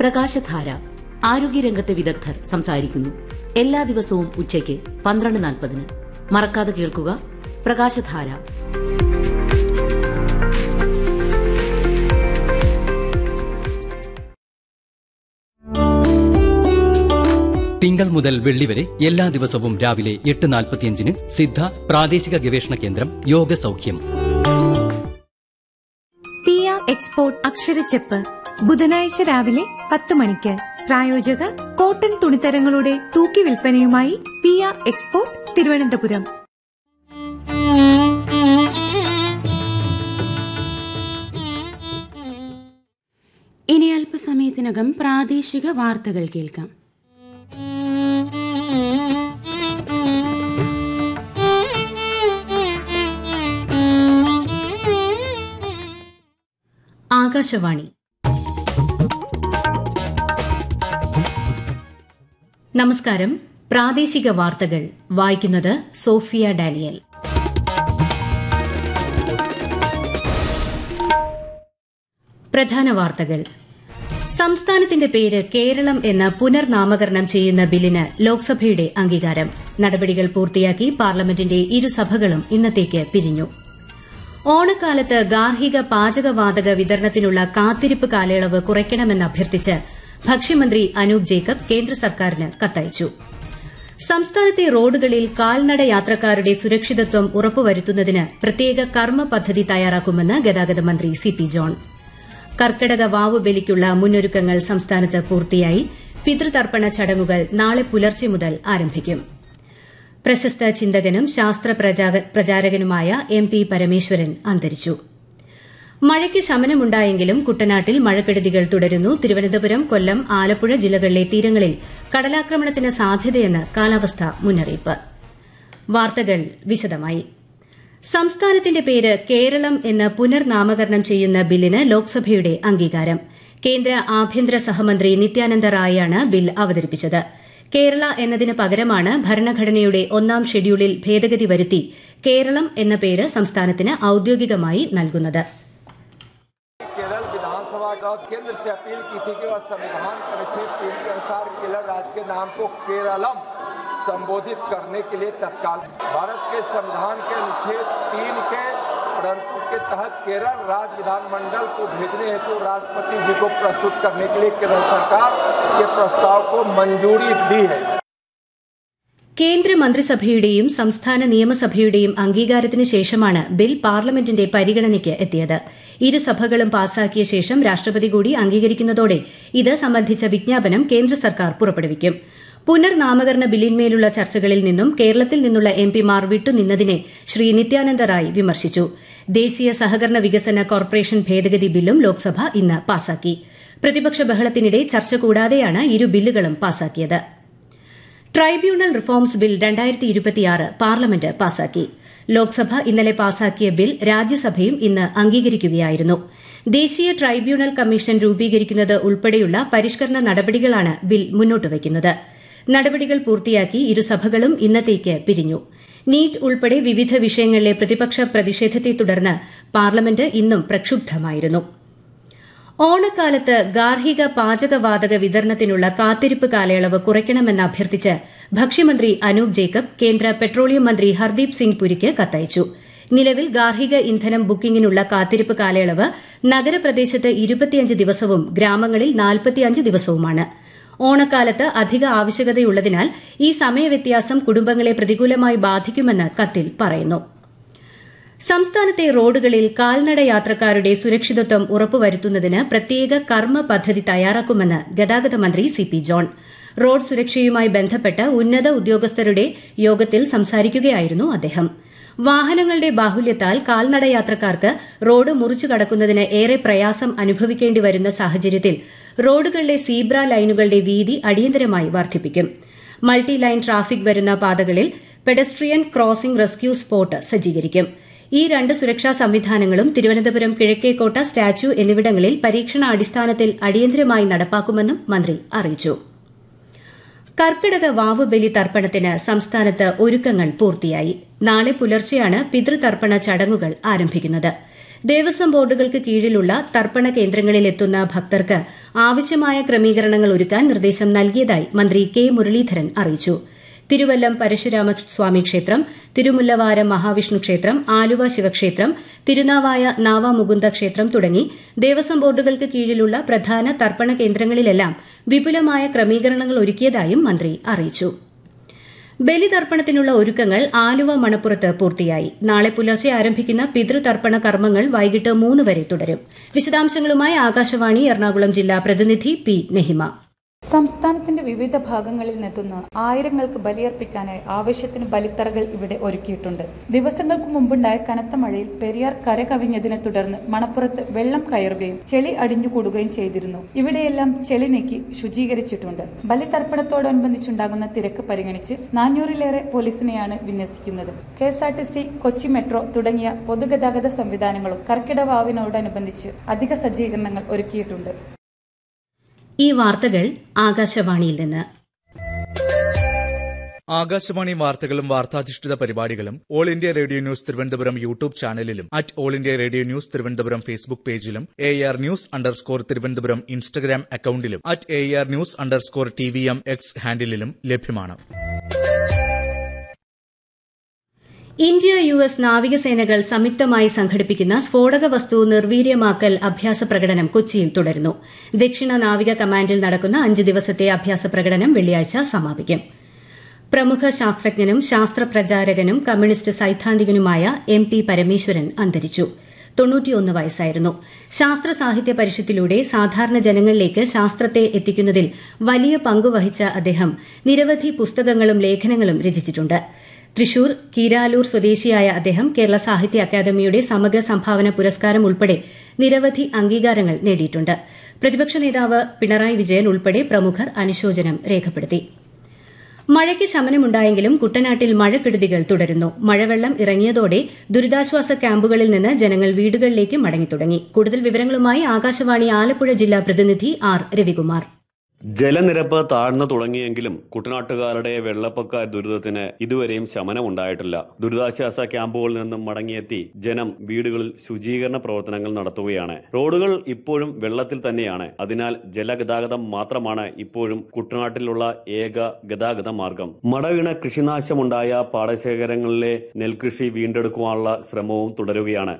പ്രകാശധാര ആരോഗ്യരംഗത്തെ വിദഗ്ധർ സംസാരിക്കുന്നു എല്ലാ ദിവസവും ഉച്ചയ്ക്ക് പന്ത്രണ്ട് നാൽപ്പതിന് മറക്കാതെ കേൾക്കുക പ്രകാശധാര തിങ്കൾ മുതൽ വെള്ളി വരെ എല്ലാ ദിവസവും രാവിലെ എട്ട് നാൽപ്പത്തിയഞ്ചിന് സിദ്ധ പ്രാദേശിക ഗവേഷണ കേന്ദ്രം യോഗ സൗഖ്യം ടിയ എക്സ്പോർട്ട് അക്ഷരച്ചെപ്പ് ബുധനാഴ്ച രാവിലെ പത്ത് മണിക്ക് പ്രായോജകർ കോട്ടൺ തുണിത്തരങ്ങളുടെ തൂക്കി വിൽപ്പനയുമായി പി ആർ എക്സ്പോർട്ട് തിരുവനന്തപുരം ഇനി അല്പസമയത്തിനകം പ്രാദേശിക വാർത്തകൾ കേൾക്കാം ആകാശവാണി നമസ്കാരം പ്രാദേശിക വാർത്തകൾ വായിക്കുന്നത് സോഫിയ ഡാനിയൽ പ്രധാന വാർത്തകൾ സംസ്ഥാനത്തിന്റെ പേര് കേരളം എന്ന് പുനർനാമകരണം ചെയ്യുന്ന ബില്ലിന് ലോക്സഭയുടെ അംഗീകാരം നടപടികൾ പൂർത്തിയാക്കി പാർലമെന്റിന്റെ ഇരുസഭകളും ഇന്നത്തേക്ക് പിരിഞ്ഞു ഓണക്കാലത്ത് ഗാർഹിക പാചകവാതക വിതരണത്തിനുള്ള കാത്തിരിപ്പ് കാലയളവ് കുറയ്ക്കണമെന്ന് അഭ്യർത്ഥിച്ച് ഭക്ഷ്യമന്ത്രി അനൂപ് ജേക്കബ് കേന്ദ്ര സർക്കാരിന് കത്തയച്ചു സംസ്ഥാനത്തെ റോഡുകളിൽ കാൽനട യാത്രക്കാരുടെ സുരക്ഷിതത്വം ഉറപ്പുവരുത്തുന്നതിന് പ്രത്യേക കർമ്മ പദ്ധതി തയ്യാറാക്കുമെന്ന് ഗതാഗത മന്ത്രി C P John Karkidaka Vavu ബലിക്കുള്ള മുന്നൊരുക്കങ്ങൾ സംസ്ഥാനത്ത് പൂർത്തിയായി പിതൃതർപ്പണ ചടങ്ങുകൾ നാളെ പുലർച്ചെ മുതൽ ആരംഭിക്കും പ്രശസ്ത ചിന്തകനും ശാസ്ത്ര പ്രചാരകനുമായ എം പി പരമേശ്വരൻ അന്തരിച്ചു മഴയ്ക്ക് ശമനമുണ്ടായെങ്കിലും കുട്ടനാട്ടിൽ മഴക്കെടുതികൾ തുടരുന്നു തിരുവനന്തപുരം കൊല്ലം ആലപ്പുഴ ജില്ലകളിലെ തീരങ്ങളിൽ കടലാക്രമണത്തിന് സാധ്യതയെന്ന് കാലാവസ്ഥാ മുന്നറിയിപ്പ് വാർത്തകൾ വിശദമായി സംസ്ഥാനത്തിന്റെ പേര് കേരളം എന്ന് പുനർനാമകരണം ചെയ്യുന്ന ബില്ലിന് ലോക്സഭയുടെ അംഗീകാരം കേന്ദ്ര ആഭ്യന്തര സഹമന്ത്രി നിത്യാനന്ദ റായാണ് ബിൽ അവതരിപ്പിച്ചത് കേരള എന്നതിന് പകരമാണ് ഭരണഘടനയുടെ ഒന്നാം ഷെഡ്യൂളിൽ ഭേദഗതി വരുത്തി കേരളം എന്ന പേര് സംസ്ഥാനത്തിന് ഔദ്യോഗികമായി നൽകുന്നത് केरल विधानसभा का केंद्र से अपील की थी कि वह संविधान परिच्छेद तीन के अनुसार केरल राज्य के नाम को केरलम संबोधित करने के लिए तत्काल भारत के संविधान के अनुच्छेद तीन के प्रंत के तहत केरल राज्य विधानमंडल को भेजने हेतु राष्ट्रपति जी को प्रस्तुत करने के लिए केरल सरकार के प्रस्ताव को मंजूरी दी है കേന്ദ്ര മന്ത്രിസഭയുടെയും സംസ്ഥാന നിയമസഭയുടെയും അംഗീകാരത്തിന് ശേഷമാണ് ബിൽ പാർലമെന്റിന്റെ പരിഗണനയ്ക്ക് എത്തിയത് ഇരുസഭകളും പാസാക്കിയ ശേഷം രാഷ്ട്രപതി കൂടി അംഗീകരിക്കുന്നതോടെ ഇത് സംബന്ധിച്ച വിജ്ഞാപനം കേന്ദ്ര സർക്കാർ പുറപ്പെടുവിക്കും പുനർനാമകരണ ബില്ലിന്മേലുള്ള ചർച്ചകളിൽ നിന്നും കേരളത്തിൽ നിന്നുള്ള എം പിമാർ വിട്ടുനിന്നതിനെ ശ്രീ നിത്യാനന്ദ റായ് വിമർശിച്ചു ദേശീയ സഹകരണ വികസന കോർപ്പറേഷൻ ഭേദഗതി ബില്ലും ലോക്സഭ ഇന്ന് പാസാക്കി പ്രതിപക്ഷ ബഹളത്തിനിടെ ചർച്ച കൂടാതെയാണ് ഇരു ബില്ലുകളും പാസാക്കിയത് ട്രൈബ്യൂണൽ റിഫോംസ് ബിൽ രണ്ടായിരത്തി ഇരുപത്തിയാറ് പാർലമെന്റ് പാസാക്കി ലോക്സഭ ഇന്നലെ പാസാക്കിയ ബിൽ രാജ്യസഭയും ഇന്ന് അംഗീകരിക്കുകയായിരുന്നു ദേശീയ ട്രൈബ്യൂണൽ കമ്മീഷൻ രൂപീകരിക്കുന്നത് ഉൾപ്പെടെയുള്ള പരിഷ്കരണ നടപടികളാണ് ബിൽ മുന്നോട്ട് വയ്ക്കുന്നത് നടപടികൾ പൂർത്തിയാക്കി ഇരുസഭകളും ഇന്നത്തേക്ക് പിരിഞ്ഞു നീറ്റ് ഉൾപ്പെടെ വിവിധ വിഷയങ്ങളിലെ പ്രതിപക്ഷ പ്രതിഷേധത്തെ തുടർന്ന് പാർലമെന്റ് ഇന്നും പ്രക്ഷുബ്ധമായിരുന്നു ഓണക്കാലത്ത് ഗാർഹിക പാചകവാതക വിതരണത്തിനുള്ള കാത്തിരിപ്പ് കാലയളവ് കുറയ്ക്കണമെന്ന് അഭ്യർത്ഥിച്ച് ഭക്ഷ്യമന്ത്രി അനൂപ് ജേക്കബ് കേന്ദ്ര പെട്രോളിയം മന്ത്രി ഹർദീപ് സിംഗ് പുരിക്ക് കത്തയച്ചു നിലവിൽ ഗാർഹിക ഇന്ധനം ബുക്കിംഗിനുള്ള കാത്തിരിപ്പ് കാലയളവ് നഗരപ്രദേശത്ത് ഇരുപത്തിയഞ്ച് ദിവസവും ഗ്രാമങ്ങളിൽ നാൽപ്പത്തിയഞ്ച് ദിവസവുമാണ് ഓണക്കാലത്ത് അധിക ആവശ്യകതയുള്ളതിനാൽ ഈ സമയവ്യത്യാസം കുടുംബങ്ങളെ പ്രതികൂലമായി ബാധിക്കുമെന്ന് കത്തിൽ പറയുന്നു സംസ്ഥാനത്തെ റോഡുകളിൽ കാൽനട യാത്രക്കാരുടെ സുരക്ഷിതത്വം ഉറപ്പുവരുത്തുന്നതിന് പ്രത്യേക കർമ്മ പദ്ധതി തയ്യാറാക്കുമെന്ന് ഗതാഗത മന്ത്രി സി പി ജോൺ റോഡ് സുരക്ഷയുമായി ബന്ധപ്പെട്ട് ഉന്നത ഉദ്യോഗസ്ഥരുടെ യോഗത്തിൽ സംസാരിക്കുകയായിരുന്നു അദ്ദേഹം വാഹനങ്ങളുടെ ബാഹുല്യത്താൽ കാൽനട യാത്രക്കാർക്ക് റോഡ് മുറിച്ചു കടക്കുന്നതിന് ഏറെ പ്രയാസം അനുഭവിക്കേണ്ടി വരുന്ന സാഹചര്യത്തിൽ റോഡുകളിലെ സീബ്ര ലൈനുകളുടെ വീതി അടിയന്തരമായി വർദ്ധിപ്പിക്കും മൾട്ടി ലൈൻ ട്രാഫിക് വരുന്ന പാതകളിൽ പെഡസ്ട്രിയൻ ക്രോസിംഗ് റെസ്ക്യൂ സ്പോട്ട് സജ്ജീകരിക്കും ഈ രണ്ട് സുരക്ഷാ സംവിധാനങ്ങളും തിരുവനന്തപുരം കിഴക്കേക്കോട്ട സ്റ്റാച്യു എന്നിവിടങ്ങളിൽ പരീക്ഷണാടിസ്ഥാനത്തിൽ അടിയന്തരമായി നടപ്പാക്കുമെന്നും മന്ത്രി അറിയിച്ചു കർക്കിടക വാവുബലി തർപ്പണത്തിന് സംസ്ഥാനത്ത് ഒരുക്കങ്ങൾ പൂർത്തിയായി നാളെ പുലർച്ചെയാണ് പിതൃതർപ്പണ ചടങ്ങുകൾ ആരംഭിക്കുന്നത് ദേവസ്വം ബോർഡുകൾക്ക് കീഴിലുള്ള തർപ്പണ കേന്ദ്രങ്ങളിൽ എത്തുന്ന ഭക്തർക്ക് ആവശ്യമായ ക്രമീകരണങ്ങൾ ഒരുക്കാൻ നിർദ്ദേശം നൽകിയതായി മന്ത്രി കെ മുരളീധരൻ അറിയിച്ചു തിരുവല്ലം പരശുരാമ സ്വാമി ക്ഷേത്രം തിരുമുല്ലവാരം മഹാവിഷ്ണു ക്ഷേത്രം ആലുവ ശിവക്ഷേത്രം തിരുനാവായ നാവാമുകുന്ദ ക്ഷേത്രം തുടങ്ങി ദേവസ്വം ബോർഡുകൾക്ക് കീഴിലുള്ള പ്രധാന തർപ്പണ കേന്ദ്രങ്ങളിലെല്ലാം വിപുലമായ ക്രമീകരണങ്ങൾ ഒരുക്കിയതായും മന്ത്രി അറിയിച്ചു ബലിതർപ്പണത്തിനുള്ള ഒരുക്കങ്ങൾ ആലുവ മണപ്പുറത്ത് പൂർത്തിയായി നാളെ പുലർച്ചെ ആരംഭിക്കുന്ന പിതൃതർപ്പണ കർമ്മങ്ങൾ വൈകിട്ട് മൂന്ന് വരെ തുടരും വിശദാംശങ്ങളുമായി ആകാശവാണി എറണാകുളം ജില്ലാ പ്രതിനിധി പി നെഹിമ സംസ്ഥാനത്തിന്റെ വിവിധ ഭാഗങ്ങളിൽ നിന്നെത്തുന്ന ആയിരങ്ങൾക്ക് ബലിയർപ്പിക്കാനായി ആവശ്യത്തിന് ബലിത്തറകൾ ഇവിടെ ഒരുക്കിയിട്ടുണ്ട് ദിവസങ്ങൾക്ക് മുമ്പുണ്ടായ കനത്ത മഴയിൽ പെരിയാർ കരകവിഞ്ഞതിനെ തുടർന്ന് മണപ്പുറത്ത് വെള്ളം കയറുകയും ചെളി അടിഞ്ഞുകൂടുകയും ചെയ്തിരുന്നു ഇവിടെയെല്ലാം ചെളി നീക്കി ശുചീകരിച്ചിട്ടുണ്ട് ബലിതർപ്പണത്തോടനുബന്ധിച്ചുണ്ടാകുന്ന തിരക്ക് പരിഗണിച്ച് നാനൂറിലേറെ പോലീസിനെയാണ് വിന്യസിക്കുന്നത് K S R T C Kochi metro തുടങ്ങിയ പൊതുഗതാഗത സംവിധാനങ്ങളും കർക്കിടവാവിനോടനുബന്ധിച്ച് അധിക സജ്ജീകരണങ്ങൾ ഒരുക്കിയിട്ടുണ്ട് ഈ വാർത്തകൾ ആകാശവാണിയിൽ നിന്ന് ആകാശവാണി വാർത്തകളും വാർത്താധിഷ്ഠിത പരിപാടികളും all India radio news Thiruvananthapuram YouTube ചാനലിലും at all India radio news Thiruvananthapuram Facebook പേജിലും A R news underscore Thiruvananthapuram Instagram അക്കൌണ്ടിലും at A R news underscore T V M X ഹാൻഡിലും ലഭ്യമാണ് ഇന്ത്യ യു എസ് നാവികസേനകൾ സംയുക്തമായി സംഘടിപ്പിക്കുന്ന സ്ഫോടക വസ്തു നിർവീര്യമാക്കൽ അഭ്യാസ പ്രകടനം കൊച്ചിയിൽ തുടരുന്നു ദക്ഷിണ നാവിക കമാൻഡിൽ നടക്കുന്ന അഞ്ച് ദിവസത്തെ അഭ്യാസ പ്രകടനം വെള്ളിയാഴ്ച സമാപിക്കും പ്രമുഖ ശാസ്ത്രജ്ഞനും ശാസ്ത്രപ്രചാരകനും കമ്മ്യൂണിസ്റ്റ് സൈദ്ധാന്തികനുമായ എം പി പരമേശ്വരൻ അന്തരിച്ചു തൊണ്ണൂറ്റിയൊന്ന് വയസ്സായിരുന്നു ശാസ്ത്ര സാഹിത്യ പരിഷത്തിലൂടെ സാധാരണ ജനങ്ങളിലേക്ക് ശാസ്ത്രത്തെ എത്തിക്കുന്നതിൽ വലിയ പങ്കുവഹിച്ച അദ്ദേഹം നിരവധി പുസ്തകങ്ങളും ലേഖനങ്ങളും രചിച്ചിട്ടുണ്ട് തൃശൂർ കീരാലൂർ സ്വദേശിയായ അദ്ദേഹം കേരള സാഹിത്യ അക്കാദമിയുടെ സമഗ്ര സംഭാവന പുരസ്കാരം ഉൾപ്പെടെ നിരവധി അംഗീകാരങ്ങൾ നേടിയിട്ടുണ്ട് പ്രതിപക്ഷ നേതാവ് പിണറായി വിജയൻ ഉൾപ്പെടെ പ്രമുഖർ അനുശോചനം രേഖപ്പെടുത്തി മഴയ്ക്ക് ശമനമുണ്ടായെങ്കിലും കുട്ടനാട്ടിൽ മഴക്കെടുതികൾ തുടരുന്നു മഴവെള്ളം ഇറങ്ങിയതോടെ ദുരിതാശ്വാസ ക്യാമ്പുകളിൽ നിന്ന് ജനങ്ങൾ വീടുകളിലേക്ക് മടങ്ങിത്തുടങ്ങി കൂടുതൽ വിവരങ്ങളുമായി ആകാശവാണി ആലപ്പുഴ ജില്ലാ പ്രതിനിധി ആർ രവികുമാർ ജലനിരപ്പ് താഴ്ന്നു തുടങ്ങിയെങ്കിലും കുട്ടനാട്ടുകാരുടെ വെള്ളപ്പൊക്ക ദുരിതത്തിന് ഇതുവരെയും ശമനമുണ്ടായിട്ടില്ല ദുരിതാശ്വാസ ക്യാമ്പുകളിൽ നിന്നും മടങ്ങിയെത്തി ജനം വീടുകളിൽ ശുചീകരണ പ്രവർത്തനങ്ങൾ നടത്തുകയാണ് റോഡുകൾ ഇപ്പോഴും വെള്ളത്തിൽ തന്നെയാണ് അതിനാൽ ജലഗതാഗതം മാത്രമാണ് ഇപ്പോഴും കുട്ടനാട്ടിലുള്ള ഏക ഗതാഗത മാർഗം മടവീണ കൃഷിനാശമുണ്ടായ പാടശേഖരങ്ങളിലെ നെൽകൃഷി വീണ്ടെടുക്കുവാനുള്ള ശ്രമവും തുടരുകയാണ്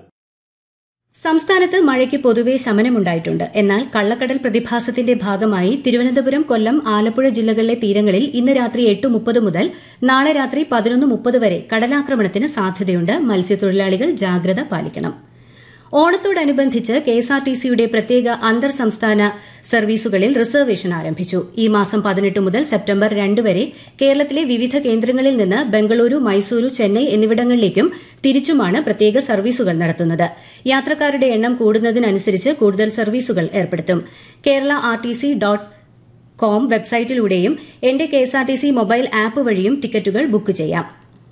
സംസ്ഥാനത്ത് മഴയ്ക്ക് പൊതുവെ ശമനമുണ്ടായിട്ടുണ്ട് എന്നാൽ കള്ളക്കടൽ പ്രതിഭാസത്തിന്റെ ഭാഗമായി തിരുവനന്തപുരം കൊല്ലം ആലപ്പുഴ ജില്ലകളിലെ തീരങ്ങളിൽ ഇന്ന് രാത്രി എട്ട് മുപ്പത് മുതൽ നാളെ രാത്രി പതിനൊന്ന് മുപ്പത് വരെ കടലാക്രമണത്തിന് സാധ്യതയുണ്ട് മത്സ്യത്തൊഴിലാളികൾ ജാഗ്രത പാലിക്കണം ഓണത്തോടനുബന്ധിച്ച് കെഎസ്ആർടിസിയുടെ പ്രത്യേക അന്തർ സംസ്ഥാന സർവീസുകളിൽ റിസർവേഷൻ ആരംഭിച്ചു ഈ മാസം പതിനെട്ട് മുതൽ സെപ്റ്റംബർ രണ്ട് വരെ കേരളത്തിലെ വിവിധ കേന്ദ്രങ്ങളിൽ നിന്ന് ബംഗളൂരു മൈസൂരു ചെന്നൈ എന്നിവിടങ്ങളിലേക്കും തിരിച്ചുമാണ് പ്രത്യേക സർവീസുകൾ നടത്തുന്നത് യാത്രക്കാരുടെ എണ്ണം കൂടുന്നതിനനുസരിച്ച് കൂടുതൽ സർവീസുകൾ ഏർപ്പെടുത്തും Kerala R T C dot com വെബ്സൈറ്റിലൂടെയും എന്റെ കെഎസ്ആർടിസി മൊബൈൽ ആപ്പ് വഴിയും ടിക്കറ്റുകൾ ബുക്ക് ചെയ്യാം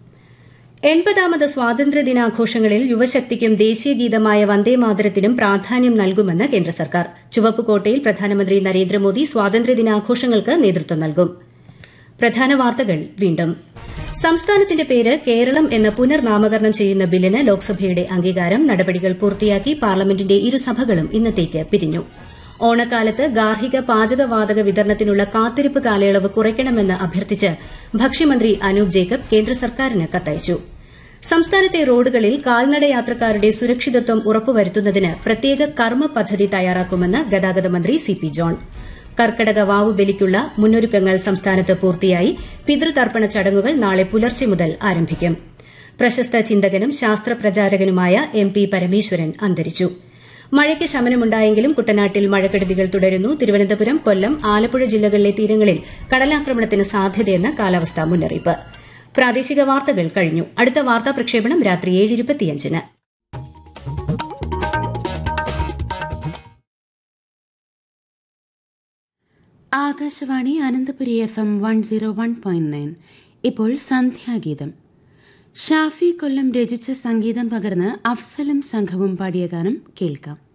എൺപതാമത് സ്വാതന്ത്ര്യദിനാഘോഷങ്ങളിൽ യുവശക്തിക്കും ദേശീയഗീതമായ വന്ദേമാതരത്തിനും പ്രാധാന്യം നൽകുമെന്ന് കേന്ദ്ര സർക്കാർ ചുവപ്പുകോട്ടയിൽ പ്രധാനമന്ത്രി നരേന്ദ്രമോദി സ്വാതന്ത്ര്യദിനാഘോഷങ്ങൾക്ക് നേതൃത്വം നൽകും പ്രധാന വാർത്തകൾ വീണ്ടും സംസ്ഥാനത്തിന്റെ പേര് കേരളം എന്ന് പുനർനാമകരണം ചെയ്യുന്ന ബില്ലിന് ലോക്സഭയുടെ അംഗീകാരം നടപടികൾ പൂർത്തിയാക്കി പാർലമെന്റിന്റെ ഇരുസഭകളും ഇന്നത്തേക്ക് പിരിഞ്ഞു ഓണക്കാലത്ത് ഗാർഹിക പാചകവാതക വിതരണത്തിനുള്ള കാത്തിരിപ്പ് കാലയളവ് കുറയ്ക്കണമെന്ന് അഭ്യർത്ഥിച്ച് ഭക്ഷ്യമന്ത്രി അനൂപ് ജേക്കബ് കേന്ദ്ര സർക്കാരിന് കത്തയച്ചു സംസ്ഥാനത്തെ റോഡുകളിൽ കാൽനട യാത്രക്കാരുടെ സുരക്ഷിതത്വം ഉറപ്പുവരുത്തുന്നതിന് പ്രത്യേക കർമ്മ പദ്ധതി തയ്യാറാക്കുമെന്ന് ഗതാഗത മന്ത്രി സി പി ജോൺ കർക്കടക വാവു ബലിക്കുള്ള മുന്നൊരുക്കങ്ങൾ സംസ്ഥാനത്ത് പൂർത്തിയായി പിതൃതർപ്പണ ചടങ്ങുകൾ നാളെ പുലർച്ചെ മുതൽ ആരംഭിക്കും പ്രശസ്ത ചിന്തകനും ശാസ്ത്രപ്രചാരകനുമായ എം പി പരമേശ്വരൻ അന്തരിച്ചു മഴയ്ക്ക് ശമനമുണ്ടായെങ്കിലും കുട്ടനാട്ടിൽ മഴക്കെടുതികൾ തുടരുന്നു തിരുവനന്തപുരം കൊല്ലം ആലപ്പുഴ ജില്ലകളിലെ തീരങ്ങളിൽ കടലാക്രമണത്തിന് സാധ്യതയെന്ന് കാലാവസ്ഥാ മുന്നറിയിപ്പ് പ്രാദേശിക വാർത്തകൾ കഴിഞ്ഞു അടുത്ത വാർത്താ പ്രക്ഷേപണം രാത്രി ഏഴ് ഇരുപത്തിയഞ്ചിന് Akashvani Ananthapuri F M one zero one point nine ഇപ്പോൾ സന്ധ്യാഗീതം ഷാഫി കൊല്ലം രചിച്ച സംഗീതം പകർന്ന് അഫ്സലും സംഘവും പാടിയ ഗാനം കേൾക്കാം